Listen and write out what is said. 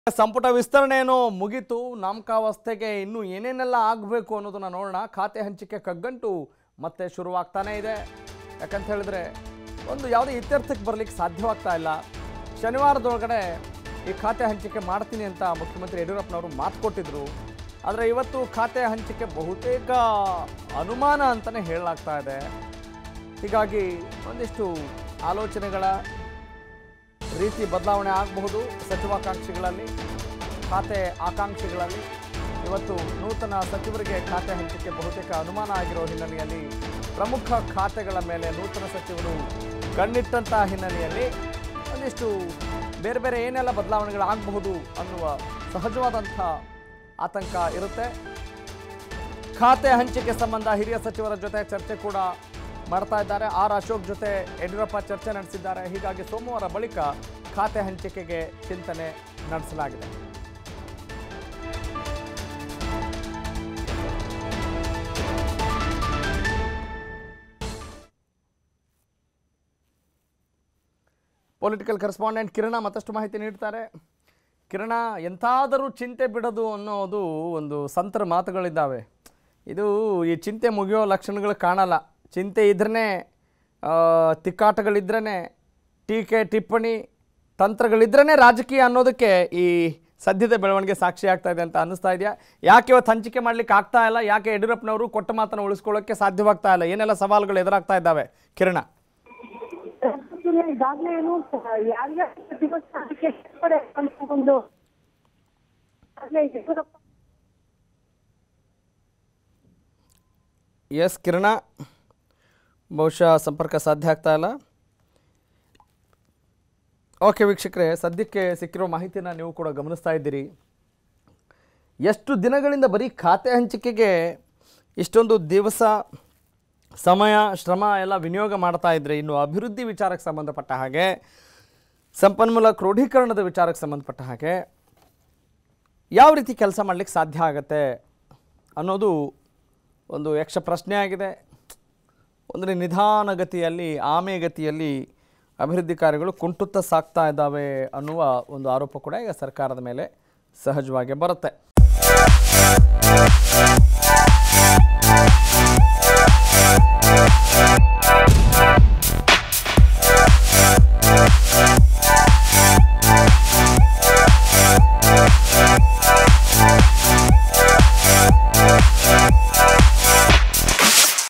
ಸಂಪುಟ ವಿಸ್ತರಣೆ ಏನೋ ಮುಗೀತು ನಾಮಕಾವಸ್ಥೆಗೆ ಇನ್ನೂ ಏನೇನೆಲ್ಲ ಆಗಬೇಕು ಅನ್ನೋದನ್ನ ನೋಡೋಣ ಖಾತೆ ಹಂಚಿಕೆ ಕಗ್ಗಂಟು ಮತ್ತೆ ಶುರುವಾಗ್ತಾನೇ ಇದೆ ಯಾಕಂತ ಹೇಳಿದ್ರೆ ಒಂದು ಯಾವುದೇ ಇತ್ಯರ್ಥಕ್ಕೆ ಬರಲಿಕ್ಕೆ ಸಾಧ್ಯವಾಗ್ತಾ ಇಲ್ಲ ಶನಿವಾರದೊಳಗಡೆ ಈ ಖಾತೆ ಹಂಚಿಕೆ ಮಾಡ್ತೀನಿ ಅಂತ ಮುಖ್ಯಮಂತ್ರಿ ಯಡಿಯೂರಪ್ಪನವರು ಮಾತು ಕೊಟ್ಟಿದ್ರು ಆದರೆ ಇವತ್ತು ಖಾತೆ ಹಂಚಿಕೆ ಬಹುತೇಕ ಅನುಮಾನ ಅಂತಲೇ ಹೇಳಲಾಗ್ತಾ ಇದೆ ಹೀಗಾಗಿ ಒಂದಿಷ್ಟು ಆಲೋಚನೆಗಳ ರೀತಿ ಬದಲಾವಣೆ ಆಗಬಹುದು ಸಚಿವಾಕಾಂಕ್ಷಿಗಳಲ್ಲಿ ಖಾತೆ ಆಕಾಂಕ್ಷಿಗಳಲ್ಲಿ ಇವತ್ತು ನೂತನ ಸಚಿವರಿಗೆ ಖಾತೆ ಹಂಚಿಕೆ ಬಹುತೇಕ ಅನುಮಾನ ಆಗಿರೋ ಹಿನ್ನೆಲೆಯಲ್ಲಿ ಪ್ರಮುಖ ಖಾತೆಗಳ ಮೇಲೆ ನೂತನ ಸಚಿವರು ಕಣ್ಣಿಟ್ಟಂಥ ಹಿನ್ನೆಲೆಯಲ್ಲಿ ಒಂದಿಷ್ಟು ಬೇರೆ ಬೇರೆ ಏನೆಲ್ಲ ಬದಲಾವಣೆಗಳಾಗಬಹುದು ಅನ್ನುವ ಸಹಜವಾದಂಥ ಆತಂಕ ಇರುತ್ತೆ ಖಾತೆ ಹಂಚಿಕೆ ಸಂಬಂಧ ಹಿರಿಯ ಸಚಿವರ ಜೊತೆ ಚರ್ಚೆ ಕೂಡ ಮಾಡ್ತಾ ಇದ್ದಾರೆ ಆರ್ ಅಶೋಕ್ ಜೊತೆ ಯಡಿಯೂರಪ್ಪ ಚರ್ಚೆ ನಡೆಸಿದ್ದಾರೆ ಹೀಗಾಗಿ ಸೋಮವಾರ ಬಳಿಕ ಖಾತೆ ಹಂಚಿಕೆಗೆ ಚಿಂತನೆ ನಡೆಸಲಾಗಿದೆ ಪೊಲಿಟಿಕಲ್ ಕರೆಸ್ಪಾಂಡೆಂಟ್ ಕಿರಣ ಮತ್ತಷ್ಟು ಮಾಹಿತಿ ನೀಡ್ತಾರೆ ಕಿರಣ ಎಂತಾದರೂ ಚಿಂತೆ ಬಿಡೋದು ಅನ್ನೋದು ಒಂದು ಸಂತರ ಮಾತುಗಳಿದ್ದಾವೆ ಇದು ಈ ಚಿಂತೆ ಮುಗಿಯೋ ಲಕ್ಷಣಗಳು ಕಾಣಲ್ಲ ಚಿಂತೆ ಇದ್ರೇ ತಿಕ್ಕಾಟಗಳಿದ್ರೇ ಟೀಕೆ ಟಿಪ್ಪಣಿ ತಂತ್ರಗಳಿದ್ರೇ ರಾಜಕೀಯ ಅನ್ನೋದಕ್ಕೆ ಈ ಸದ್ಯದ ಬೆಳವಣಿಗೆ ಸಾಕ್ಷಿ ಆಗ್ತಾ ಇದೆ ಅಂತ ಅನ್ನಿಸ್ತಾ ಇದೆಯಾ ಯಾಕೆ ಇವತ್ತು ಹಂಚಿಕೆ ಮಾಡ್ಲಿಕ್ಕೆ ಆಗ್ತಾ ಇಲ್ಲ ಯಾಕೆ ಯಡಿಯೂರಪ್ಪನವರು ಕೊಟ್ಟ ಮಾತನ್ನು ಉಳಿಸ್ಕೊಳ್ಳೋಕ್ಕೆ ಸಾಧ್ಯವಾಗ್ತಾ ಇಲ್ಲ ಏನೆಲ್ಲ ಸವಾಲುಗಳು ಎದುರಾಗ್ತಾ ಇದ್ದಾವೆ ಕಿರಣ ರಾಜ್ಯದಲ್ಲಿ ಈಗಾಗಲೇ ಏನು ಯಾರ್ಯಾರು ದಿವಸ ಅದಕ್ಕೆ ಸೇರ್ಪಡೆ ಅಂತ ಒಂದು ಆಗ್ಲೇ ಯಡಿಯೂರಪ್ಪ ಎಸ್ ಕಿರಣ ಬಹುಶಃ ಸಂಪರ್ಕ ಸಾಧ್ಯ ಆಗ್ತಾ ಇಲ್ಲ ಓಕೆ ವೀಕ್ಷಕರೇ ಸದ್ಯಕ್ಕೆ ಸಿಕ್ಕಿರೋ ಮಾಹಿತಿನ ನೀವು ಕೂಡ ಗಮನಿಸ್ತಾ ಇದ್ದೀರಿ ಎಷ್ಟು ದಿನಗಳಿಂದ ಬರೀ ಖಾತೆ ಹಂಚಿಕೆಗೆ ಇಷ್ಟೊಂದು ದಿವಸ ಸಮಯ ಶ್ರಮ ಎಲ್ಲ ವಿನಿಯೋಗ ಮಾಡ್ತಾ ಇದ್ರೆ ಇನ್ನು ಅಭಿವೃದ್ಧಿ ವಿಚಾರಕ್ಕೆ ಸಂಬಂಧಪಟ್ಟ ಹಾಗೆ ಸಂಪನ್ಮೂಲ ಕ್ರೋಢೀಕರಣದ ವಿಚಾರಕ್ಕೆ ಸಂಬಂಧಪಟ್ಟ ಹಾಗೆ ಯಾವ ರೀತಿ ಕೆಲಸ ಮಾಡಲಿಕ್ಕೆ ಸಾಧ್ಯ ಆಗತ್ತೆ ಅನ್ನೋದು ಒಂದು ಯಕ್ಷ ಪ್ರಶ್ನೆ ಆಗಿದೆ ಅಂದರೆ ನಿಧಾನಗತಿಯಲ್ಲಿ ಆಮೆಗತಿಯಲ್ಲಿ ಅಭಿವೃದ್ಧಿ ಕಾರ್ಯಗಳು ಕುಂಟುತ್ತಾ ಸಾಗ್ತಾ ಇದ್ದಾವೆ ಅನ್ನುವ ಒಂದು ಆರೋಪ ಕೂಡ ಈಗ ಸರ್ಕಾರದ ಮೇಲೆ ಸಹಜವಾಗಿ ಬರುತ್ತೆ